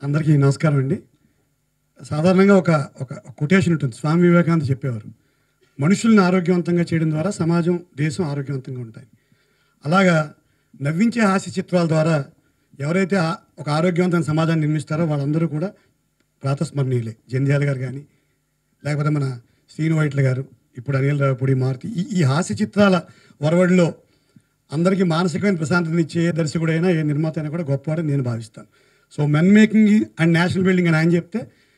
అందరికీ నమస్కారం అండి సాధారణంగా ఒక ఒక కొటేషన్ ఉంటుంది స్వామి వివేకానంద చెప్పేవారు మనుషుల్ని ఆరోగ్యవంతంగా చేయడం ద్వారా సమాజం దేశం ఆరోగ్యవంతంగా ఉంటాయి అలాగా నవ్వించే హాస్య చిత్రాల ద్వారా ఎవరైతే ఆ- ఒక ఆరోగ్యవంతమైన సమాజాన్ని నిర్మిస్తారో వాళ్ళందరూ కూడా ప్రాతస్మరణీయులే జంధ్యాల గారు కానీ లేకపోతే మన శ్రీను వైట్ల గారు ఇప్పుడు అనిల్ రావుపూడి మారుతి ఈ ఈ హాస్య చిత్రాల వరవడిలో అందరికీ మానసికమైన ప్రశాంతతనిచ్చే ఏ దర్శకుడైనా ఏ నిర్మాత అయినా కూడా గొప్పవాడని నేను భావిస్తాను so men making and national building అని ఆయన చెప్తే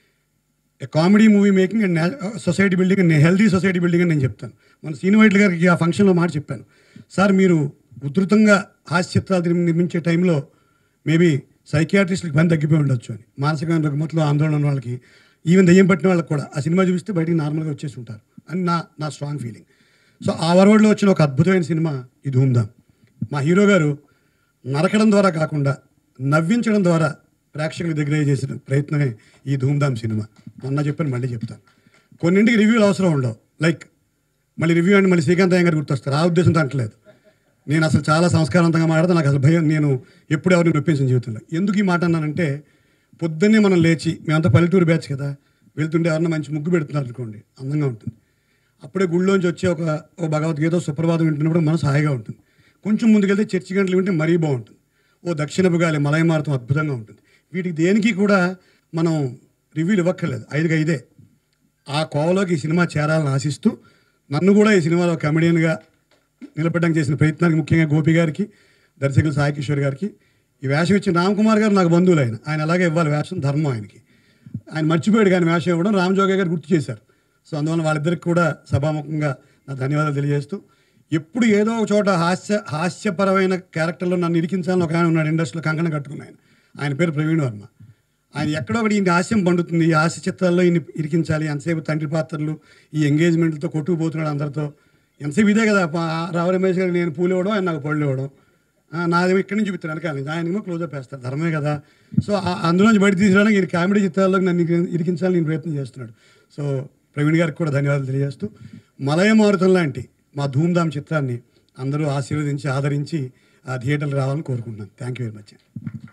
comedy movie making and society building and healthy society building అని నేను చెప్తాను మన శ్రీను వైట్ల గారికి ఆ ఫంక్షన్లో మాట చెప్పాను సార్ మీరు ఉధృతంగా హాస్య చిత్రాలు నిర్మి- నిర్మించే టైంలో మేబీ సైకియాట్రిస్ట్కి పని తగ్గిపోయి ఉండొచ్చు అని మానసికమైన రుగ్మతలో ఆందోళన ఉన్న వాళ్ళకి ఈవెన్ దయ్యం పట్టిన వాళ్ళకి కూడా ఆ సినిమా చూపిస్తే బయటికి నార్మల్గా వచ్చేసి ఉంటారు అని నా నా స్ట్రాంగ్ ఫీలింగ్ సో ఆ వరవడిలో వచ్చిన ఒక అద్భుతమైన సినిమా ఈ ధూమ్ధామ్ మా హీరో గారు నరకడం ద్వారా కాకుండా నవ్వించడం ద్వారా ప్రేక్షకుల దగ్గర చేసిన ప్రయత్నమే ఈ ధూమ్ధామ్ సినిమా మొన్న చెప్పాను మళ్ళీ చెప్తాను కొన్నింటికి రివ్యూలు అవసరం ఉండవు లైక్ మళ్ళీ రివ్యూ అంటే మళ్ళీ శ్రీకాంత్ అయ్య గారు గుర్తొస్తారు ఆ ఉద్దేశంతో అంటలేదు నేను అసలు చాలా సంస్కారవంతంగా మాట్లాడితే నాకు అసలు భయం నేను ఎప్పుడు ఎవరిని నొప్పించిన జీవితంలో ఎందుకు ఈ మాట అన్నానంటే పొద్దున్నే మనం లేచి మేమంతా పల్లెటూరు బ్యాచ్ కదా వెళ్తుంటే ఎవరన్నా మంచి ముగ్గు పెడుతున్నారు అనుకోండి అందంగా ఉంటుంది అప్పుడే గుళ్ళోంచి వచ్చే ఒక ఒక భగవద్గీత సుప్రభాతం వింటున్నప్పుడు మనసు హాయిగా ఉంటుంది కొంచెం ముందుకెళ్తే చర్చి గంటలు వింటే మరీ బాగుంటుంది ఓ దక్షిణపు గాలి మలయమారుతం అద్భుతంగా ఉంటుంది వీటికి దేనికి కూడా మనం రివ్యూలు ఇవ్వక్కర్లేదు ఐదుగా ఐదే ఆ కోవలోకి ఈ సినిమా చేరాలని ఆశిస్తూ నన్ను కూడా ఈ సినిమాలో కమెడియన్గా నిలబడడానికి చేసిన ప్రయత్నానికి ముఖ్యంగా గోపి గారికి దర్శకులు సాయి కిషోర్ గారికి ఈ వేషం ఇచ్చిన రామ్ కుమార్ గారు నాకు బంధువులు ఆయన ఆయన అలాగే ఇవ్వాలి వేషం ధర్మం ఆయనకి ఆయన మర్చిపోయాడు కానీ వేషం ఇవ్వడం రామజోగయ్య గారు గుర్తు చేశారు సో అందువల్ల వాళ్ళిద్దరికి కూడా సభాముఖంగా నా ధన్యవాదాలు తెలియజేస్తూ ఎప్పుడు ఏదో ఒక చోట హాస్య హాస్యపరమైన క్యారెక్టర్లో నన్ను ఇరికించాలని ఒక ఆయన ఉన్నాడు ఇండస్ట్రీలో కంకణం కట్టుకున్న ఆయన ఆయన పేరు ప్రవీణ్ వర్మ ఆయన ఎక్కడో ఒకటి ఈ హాస్యం పండుతుంది ఈ హాస్య చిత్రాల్లో ఈయన ఇరికించాలి ఎంతసేపు తండ్రి పాత్రలు ఈ ఎంగేజ్మెంట్లతో కొట్టుకుపోతున్నాడు అందరితో ఎంతసేపు ఇదే కదా పా- రావు రమేష్ గారికి నేను పూలు ఇవ్వడం ఆయన నాకు పళ్ళు ఇవ్వడం ఆ, నాదేమో ఇక్కడి నుంచి చూపిస్తాను వెనకాల నుంచి ఆయనేమో క్లోజప్ వేస్తారు ధర్మే కదా సో ఆ- అందులో నుంచి బయట తీసుకురావడానికి ఈయన కామెడీ చిత్రాల్లోకి నన్ను ఇరికి- ఇరికించాలని నేను ప్రయత్నం చేస్తున్నాడు సో ప్రవీణ్ గారికి కూడా ధన్యవాదాలు తెలియజేస్తూ మలయమారుతం లాంటి మా ధూమ్ధామ్ చిత్రాన్ని అందరూ ఆశీర్వదించి ఆదరించి ఆ థియేటర్లు రావాలని కోరుకుంటున్నాను థ్యాంక్ యూ వెరీ మచ్